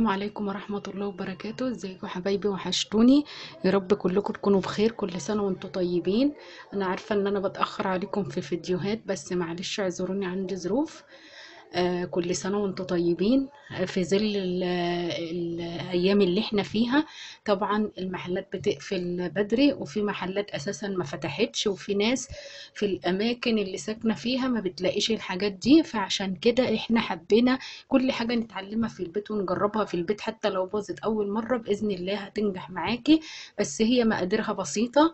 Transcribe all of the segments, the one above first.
عليكم ورحمة الله وبركاته ازيكم حبايبي وحشتوني يا رب كلكم تكونوا بخير كل سنة وانتم طيبين انا عارفة ان انا بتأخر عليكم في فيديوهات بس معلش اعذروني عندي ظروف آه كل سنة وانتم طيبين آه، في ظل ال- الأيام اللي احنا فيها طبعا المحلات بتقفل بدري وفي محلات أساسا ما فتحتش وفي ناس في الأماكن اللي ساكنة فيها ما بتلاقيش الحاجات دي فعشان كده احنا حبينا كل حاجة نتعلمها في البيت ونجربها في البيت حتى لو باظت أول مرة بإذن الله هتنجح معاكي بس هي مقاديرها بسيطة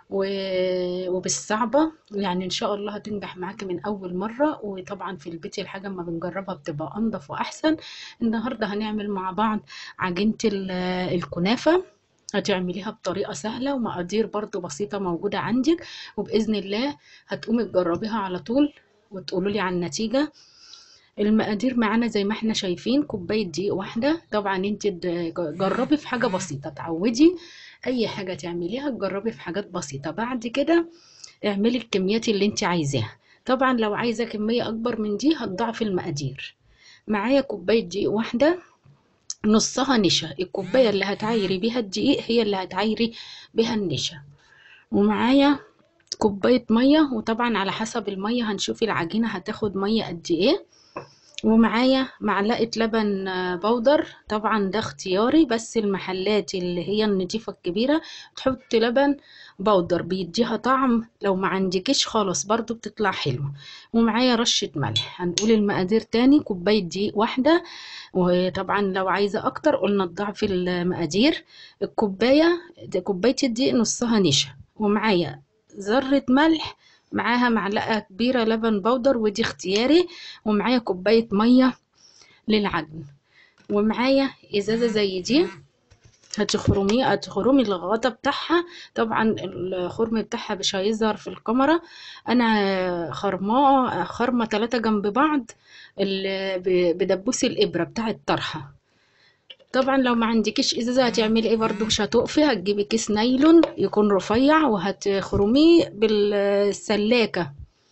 و- وبالصعبة يعني إن شاء الله هتنجح معاكي من أول مرة وطبعا في البيت الحاجة ما بنجربها بتبقى أنضف وأحسن النهاردة هنعمل مع بعض عجينة ال- الكنافة هتعمليها بطريقة سهلة ومقادير برضو بسيطة موجودة عندك وبإذن الله هتقومي تجربيها على طول وتقولوا لي عن النتيجة المقادير معانا زي ما احنا شايفين كوباية دقيق واحدة طبعا انت د- جربي في حاجة بسيطة تعودي اي حاجة تعمليها تجربي في حاجات بسيطة بعد كده اعملي الكميات اللي انت عايزاها طبعا لو عايزة كمية اكبر من دي هتضاعفي المقادير معايا كوباية دقيق واحدة نصها نشا الكوباية اللي هتعايري بيها الدقيق هي اللي هتعايري بيها النشا ومعايا كوباية مية وطبعا على حسب المية هنشوف العجينة هتاخد مية قد ايه ومعايا معلقة لبن آه، بودر طبعا ده اختياري بس المحلات اللي هي النضيفة الكبيرة تحط لبن بودر بيديها طعم لو ما عندكش خالص برضو بتطلع حلوة ومعايا رشة ملح هنقول المقادير تاني كوباية دقيق واحدة وطبعا لو عايزة اكتر قلنا تضاعفي المقادير الكوباية ده كوباية الدقيق نصها نشا ومعايا ذرة ملح معاها معلقة كبيرة لبن بودر ودي اختياري ومعايا كوباية مية للعجن ومعايا ازازة زي دي هتخرميه هتخرمي الغطا بتاعها طبعا الخرم بتاعها مش هيظهر في الكاميرا انا خرماه خرمة تلاتة جنب بعض ال- ب- بدبوس الابرة بتاع الطرحة طبعا لو ما عندكيش ازازه هتعملي ايه برضو مش هتقفي هتجيبي كيس نايلون يكون رفيع وهتخرميه بالسلاكه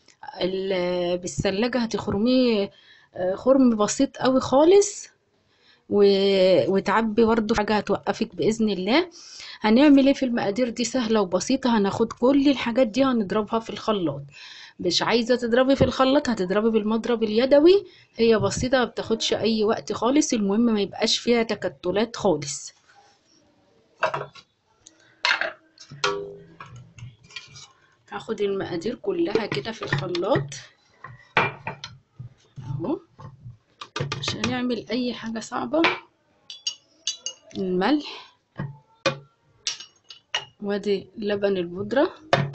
ال- بالسلاجه هتخرميه آه، خرم بسيط قوي خالص و... وتعبي برضو حاجه هتوقفك باذن الله هنعمل ايه في المقادير دي سهله وبسيطه هناخد كل الحاجات دي هنضربها في الخلاط مش عايزه تضربي في الخلاط هتضربي بالمضرب اليدوي هي بسيطه ما بتاخدش اي وقت خالص المهم ما يبقاش فيها تكتلات خالص هاخد المقادير كلها كده في الخلاط اهو مش هنعمل اي حاجه صعبه الملح وادي لبن البودره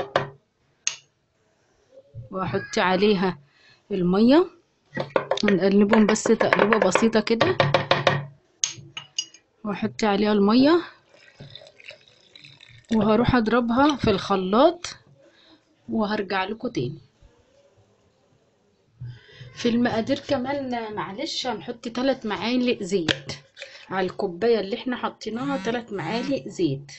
واحط عليها الميه هنقلبهم بس تقليبه بسيطه كده واحط عليها الميه وهروح اضربها في الخلاط وهرجع لكم تاني في المقادير كمان معلش هنحط تلات معالق زيت على الكوبايه اللي احنا حطيناها تلات معالق زيت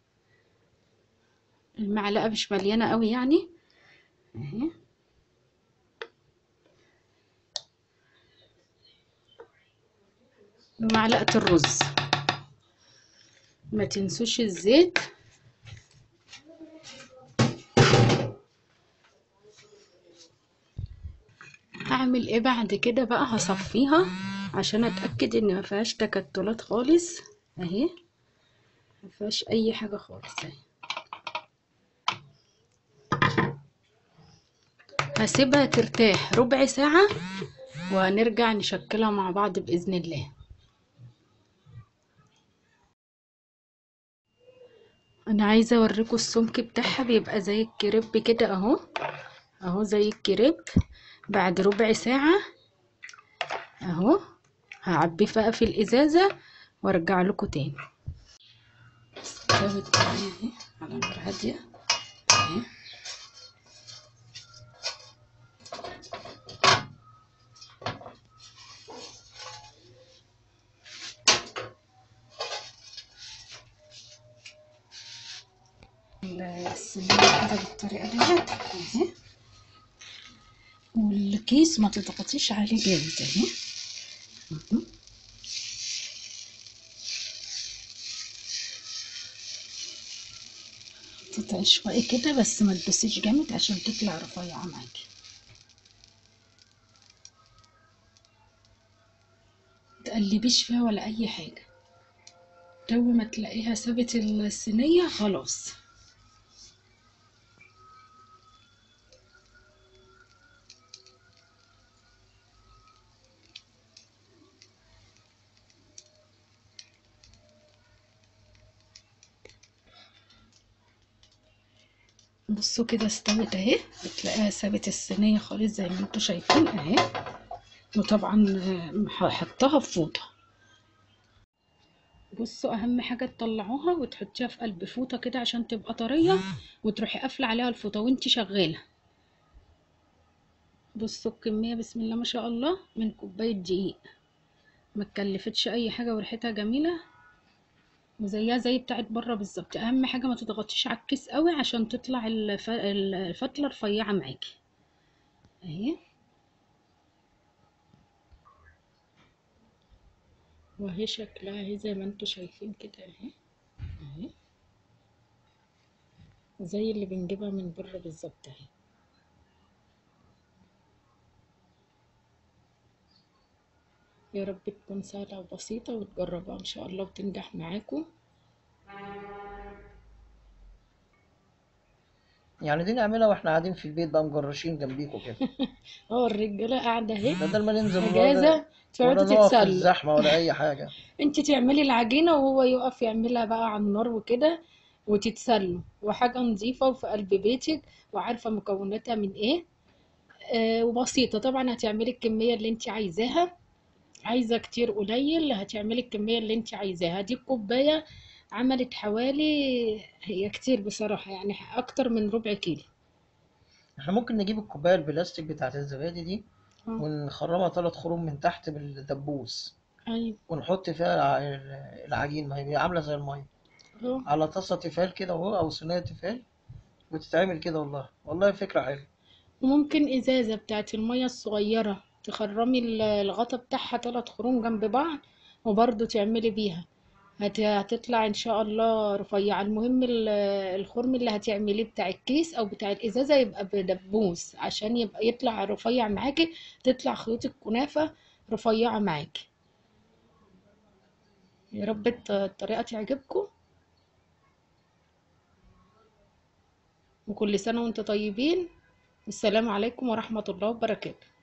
المعلقه مش مليانه قوي يعني اهي ومعلقه الرز ما تنسوش الزيت هعمل ايه بعد كده بقى هصفيها عشان اتاكد ان ما فيهاش تكتلات خالص اهي ما فيهاش اي حاجه خالص اهي هسيبها ترتاح ربع ساعه وهنرجع نشكلها مع بعض باذن الله انا عايزه اوريكم السمك بتاعها بيبقى زي الكريب كده اهو اهو زي الكريب بعد ربع ساعة اهو هعبيه بقى في الازازة وارجع لكم تاني استوت معايا اهي على نار هادية اهي السنة كده بالطريقة ديت اهي والكيس ما تضغطيش عليه جامد اهي مهم. حتة عشوائي كده بس ما تدوسيش جامد عشان تطلع رفيعة معاكي متقلبيش فيها ولا اي حاجة تو ما تلاقيها سابت الصينية خلاص بصوا كده استوت اهي بتلاقيها سابت الصينية خالص زي ما انتوا شايفين اهي وطبعا آه، هحطها في فوطة بصوا اهم حاجة تطلعوها وتحطيها في قلب فوطة كده عشان تبقى طرية وتروحي قافلة عليها الفوطة وانتي شغالة بصوا الكمية بسم الله ما شاء الله من كوباية دقيق ما تكلفتش اي حاجة وريحتها جميلة وزيها زي بتاعت بره بالظبط اهم حاجه ما تضغطيش على الكيس قوي عشان تطلع الف... الفتله رفيعه معاكي اهي وهي شكلها اهي زي ما انتوا شايفين كده اهي اهي زي اللي بنجيبها من بره بالظبط اهي يا رب تكون سهلة وبسيطة وتجربوها إن شاء الله وتنجح معاكم يعني دي نعملها واحنا قاعدين في البيت بقى مجرشين جنبيكوا كده اه الرجالة قاعدة اهي بدل ما ننزل اجازة ولا تقعدوا ولا نقف في تتسلوا الزحمة ولا أي حاجة انت تعملي العجينة وهو يقف يعملها بقى على النار وكده وتتسلوا وحاجة نظيفة وفي قلب بيتك وعارفة مكوناتها من ايه آه وبسيطة طبعا هتعملي الكمية اللي انت عايزاها عايزة كتير قليل هتعملي الكمية اللي انت عايزاها دي الكوباية عملت حوالي هي كتير بصراحة يعني اكتر من ربع كيلو احنا ممكن نجيب الكوباية البلاستيك بتاعت الزبادي دي اه ونخرمها ثلاث خروم من تحت بالدبوس ايوه ونحط فيها الع- العجين ما هي عاملة زي المية اه على طاسة تيفال كده اهو أو صينية تيفال وتتعمل كده والله والله فكرة حلوة وممكن ازازة بتاعت المية الصغيرة تخرمي ال- الغطا بتاعها تلات خروم جنب بعض وبرضه تعملي بيها هت- هتطلع ان شاء الله رفيعة المهم ال- الخرم اللي هتعمليه بتاع الكيس او بتاع الازازة يبقى بدبوس عشان يبقى يطلع رفيع معاكي تطلع خيوط الكنافة رفيعة معاكي يا رب الط- الطريقة تعجبكم وكل سنة وانتم طيبين والسلام عليكم ورحمة الله وبركاته